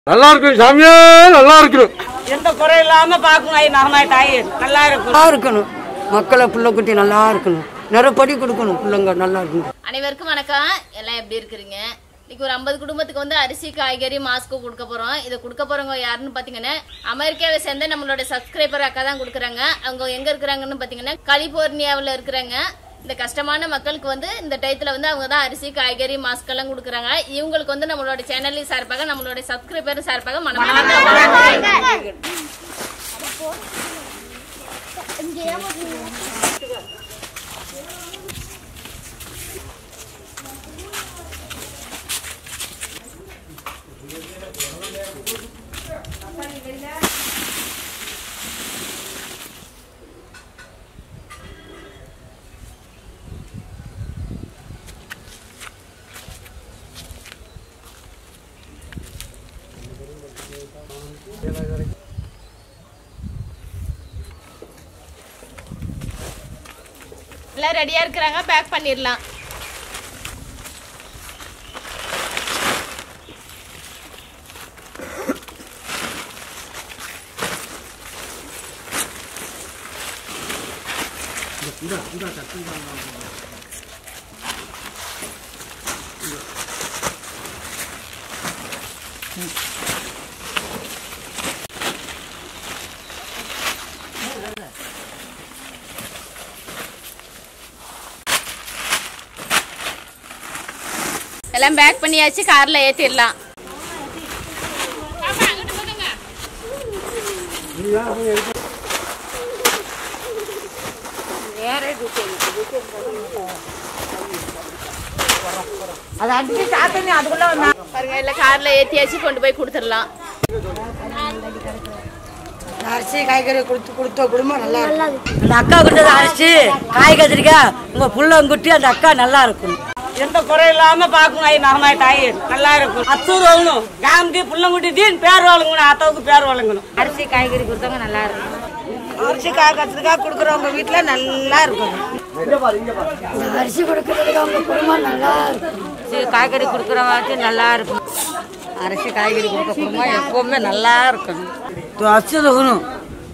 நல்லா இருக்கும் சாமியே நல்லா இருக்கணும் எந்த குறை இல்லாம பார்க்கணும் ஐ நரமாய் தாய் நல்லா இருக்கும் நல்லா இருக்கணும் மக்களை புள்ள குட்டி நல்லா இருக்கணும் நிறப்படி கொடுக்கணும் பிள்ளைங்க நல்லா இருக்கணும் அனைவருக்கும் வணக்கம் எல்லாம் எப்படி இருக்கிறீங்க இன்னைக்கு ஒரு ஐம்பது குடும்பத்துக்கு வந்து அரிசி காய்கறி மாஸ்க்கு கொடுக்க போறோம் இதை கொடுக்க போறவங்க யாருன்னு பாத்தீங்கன்னா அமெரிக்காவை சேர்ந்த நம்மளோட சப்ஸ்கிரைபர் அக்கா தான் கொடுக்குறாங்க அவங்க எங்க இருக்கிறாங்கன்னு பாத்தீங்கன்னா கலிபோர்னியாவில் இருக்கிறாங்க இந்த கஷ்டமான மக்களுக்கு வந்து இந்த டயத்துல வந்து அவங்க தான் அரிசி காய்கறி மாஸ்க் எல்லாம் கொடுக்குறாங்க இவங்களுக்கு வந்து நம்மளோட சேனலையும் சார்பாக நம்மளோட சப்ஸ்கிரைபர் சார்பாக மனமார்ந்த எல்லாம் ரெடியா இருக்கிறாங்க பேக் பண்ணிடலாம் எல்லாம் பேக் பண்ணியாச்சு கார்ல ஏத்திடலாம் அது அடிச்சு சாத்தனி அதுக்குள்ள வந்தா பாருங்க எல்லாம் கார்ல ஏத்தியாச்சு கொண்டு போய் கொடுத்துடலாம் அரிசி காய்கறி கொடுத்து கொடுத்த குடும்பம் நல்லா இருக்கும் அந்த அக்கா கொடுத்தது அரிசி காய் கத்திரிக்காய் உங்க புள்ளங்குட்டி அந்த அக்கா நல்லா இருக்கும் எந்த குறை இல்லாம பார்க்கணும் ஐ நரமாய் தாய் நல்லா இருக்கும் அத்தூர் வாங்கணும் காமிக்கு புள்ளங்குட்டி தீன் பேர் வழங்கணும் அத்தாவுக்கு பேர் வழங்கணும் அரிசி காய்கறி கொடுத்தவங்க நல்லா இருக்கும் அரிசி காய் கத்திரிக்காய் கொடுக்குறவங்க வீட்டுல நல்லா இருக்கும் அரிசி கொடுக்கறதுக்கு அவங்க குடும்பம் நல்லா இருக்கும் அரிசி காய்கறி கொடுக்குறவங்க நல்லா இருக்கும் அரிசி காய்கறி கொடுக்க குடும்பம் எப்பவுமே நல்லா இருக்கணும் அரிசி இருக்கணும்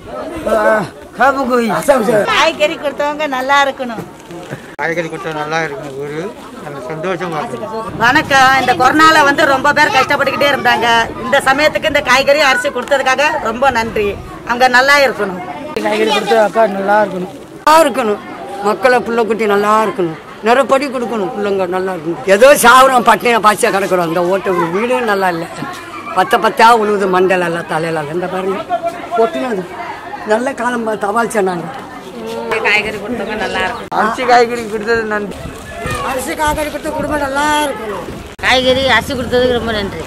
காய்கறி கொடுத்தவங்க நல்லா இருக்கணும் காய்கறி கொடுத்தா நல்லா இருக்கும் ஒரு நல்ல சந்தோஷமா இருக்கும் வணக்கம் இந்த கொரோனால வந்து ரொம்ப பேர் கஷ்டப்பட்டுக்கிட்டே இருந்தாங்க இந்த சமயத்துக்கு இந்த காய்கறி அரிசி கொடுத்ததுக்காக ரொம்ப நன்றி அங்க நல்லா இருக்கணும் காய்கறி கொடுத்த அக்கா நல்லா இருக்கணும் நல்லா இருக்கணும் மக்களை புள்ள குட்டி நல்லா இருக்கணும் நிறப்படி கொடுக்கணும் பிள்ளைங்க நல்லா இருக்கணும் ஏதோ சாவரம் பட்டினியை பாய்ச்சா கிடக்குறோம் அந்த ஓட்ட வீடும் நல்லா இல்லை பத்த பத்தா உழுவுது மண்டல் எல்லாம் தலையில இந்த பாருங்க ஒட்டினது நல்ல காலம் தவால் சொன்னாங்க காய்கறி கொடுத்தவங்க நல்லா இருக்கும் அரிசி காய்கறி கொடுத்தது நன்றி அரிசி காய்கறி கொடுத்த குடும்பம் நல்லா இருக்கணும் காய்கறி அரிசி கொடுத்ததுக்கு ரொம்ப நன்றி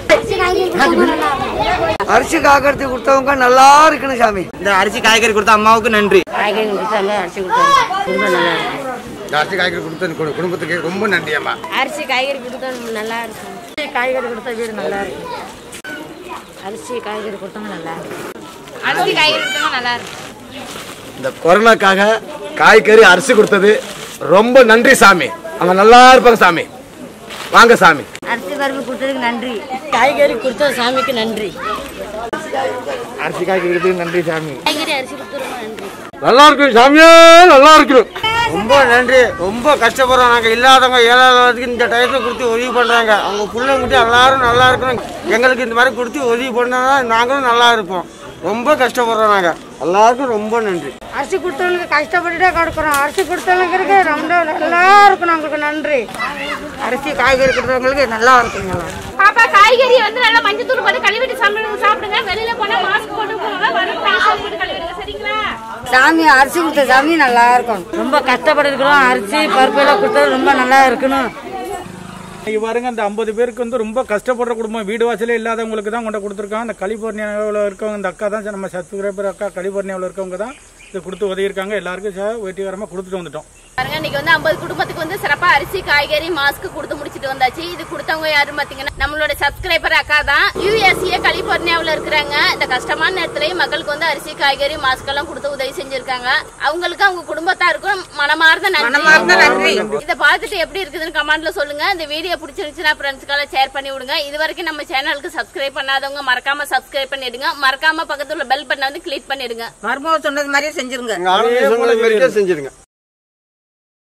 அரிசி காய்கறி கொடுத்தவங்க நல்லா இருக்கணும் சாமி இந்த அரிசி காய்கறி கொடுத்த அம்மாவுக்கு நன்றி காய்கறி கொடுத்தாங்க அரிசி கொடுத்தாங்க ரொம்ப நல்லா இருக்கும் இந்த அரிசி காய்கறி கொடுத்த குடும்பத்துக்கு ரொம்ப நன்றி அம்மா அரிசி காய்கறி கொடுத்தா நல்லா இருக்கும் காய்கறி கொடுத்தா வீடு நல்லா இருக்கும் அரிசி காய்கறி கொடுத்தவங்க நல்லா இருக்கும் அரிசி காய்கறி கொடுத்தவங்க நல்லா இருக்கும் இந்த கொரோனாக்காக காய்கறி அரிசி கொடுத்தது ரொம்ப நன்றி சாமி அவங்க நல்லா இருப்பாங்க சாமி வாங்க சாமி அரிசி பருப்பு கொடுத்ததுக்கு நன்றி காய்கறி கொடுத்த சாமிக்கு நன்றி அரிசி காய்கறி கொடுத்ததுக்கு நன்றி சாமி காய்கறி அரிசி கொடுத்ததுக்கு நன்றி நல்லா இருக்கும் சாமியே நல்லா இருக்கணும் ரொம்ப நன்றி ரொம்ப கஷ்டப்படுறோம் நாங்கள் இல்லாதவங்க ஏழாதவங்களுக்கு இந்த டயத்தில் கொடுத்து உதவி பண்ணுறாங்க அவங்க பிள்ளைங்கிட்ட எல்லாரும் நல்லா இருக்கணும் எங்களுக்கு இந்த மாதிரி கொடுத்து உதவி பண்ணா நாங்களும் நல்லா இருப்போம் ரொம்ப கஷ்டப்படுறோம் நாங்கள் எல்லாருக்கும் ரொம்ப நன்றி அரிசி கொடுத்தவங்களுக்கு கஷ்டப்பட்டுட்டே கொடுக்குறோம் அரிசி கொடுத்தவங்களுக்கு ரொம்ப நல்லா இருக்கணும் அவங்களுக்கு நன்றி அரிசி காய்கறி கொடுத்தவங்களுக்கு நல்லா இருக்குங்க பாப்பா காய்கறி வந்து நல்லா மஞ்சள் தூள் போட்டு கழுவிட்டு சாப்பிடுங்க சாப்பிடுங்க வெளியில போனா மாஸ்க் போட்டு போங்க வரும் மாஸ்க் போட்டு கழுவிடுங்க சரிங்களா சாமி அரிசி கொடுத்த சாமி நல்லா இருக்கும் ரொம்ப கஷ்டப்பட்டுருக்கிறோம் அரிசி பருப்பு எல்லாம் கொடுத்தது ரொம்ப நல்லா இருக்கணும் இன்னைக்கு பாருங்க அந்த ஐம்பது பேருக்கு வந்து ரொம்ப கஷ்டப்படுற குடும்பம் வீடு வாசலே இல்லாதவங்களுக்கு தான் கொண்டு கொடுத்துருக்காங்க அந்த கலிபோர்னியாவில் இருக்கவங்க இந்த அக்கா தான் நம்ம சப்ஸ்கிரைபர் அக்கா கலிபோர்னியாவில் இருக்கவங்க தான் இது கொடுத்து உதவி இருக்காங்க எல்லாருக்கும் ச- வெற்றிகரமாக கொடுத்துட்டு வந்துட்டோம் பாருங்க இன்னைக்கு வந்து ஐம்பது குடும்பத்துக்கு வந்து சிறப்பா அரிசி காய்கறி மாஸ்க் கொடுத்து முடிச்சிட்டு வந்தாச்சு இது கொடுத்தவங்க யாருன்னு பாத்தீங்கன்னா நம்மளோட சப்ஸ்கிரைபர் அக்கா தான் யூஎஸ்ஏ கலிபோர்னியாவில் கஷ்டத்துல இருக்கிறாங்க இந்த கஷ்டமான நேரத்திலயும் மக்களுக்கு வந்து அரிசி காய்கறி மாஸ்க் எல்லாம் கொடுத்து உதவி செஞ்சிருக்காங்க அவங்களுக்கு அவங்க குடும்பத்தாருக்கும் மனமார்ந்த நன்றி இதை பார்த்துட்டு எப்படி இருக்குதுன்னு கமெண்ட்ல சொல்லுங்க இந்த வீடியோ பிடிச்சிருந்துச்சுன்னா ஃப்ரெண்ட்ஸ்க்கெல்லாம் ஷேர் பண்ணி விடுங்க இது வரைக்கும் நம்ம சேனலுக்கு சப்ஸ்கிரைப் பண்ணாதவங்க மறக்காம சப்ஸ்கிரைப் பண்ணிடுங்க மறக்காம பக்கத்துல உள்ள பெல் பட்டனை வந்து கிளிக் பண்ணிடுங்க மருமக சொன்னது மாதிரியே செஞ்சிருங்க எங்கள் ஆளுநர் சொன்னது மாதிரியே செஞ்சிருங்க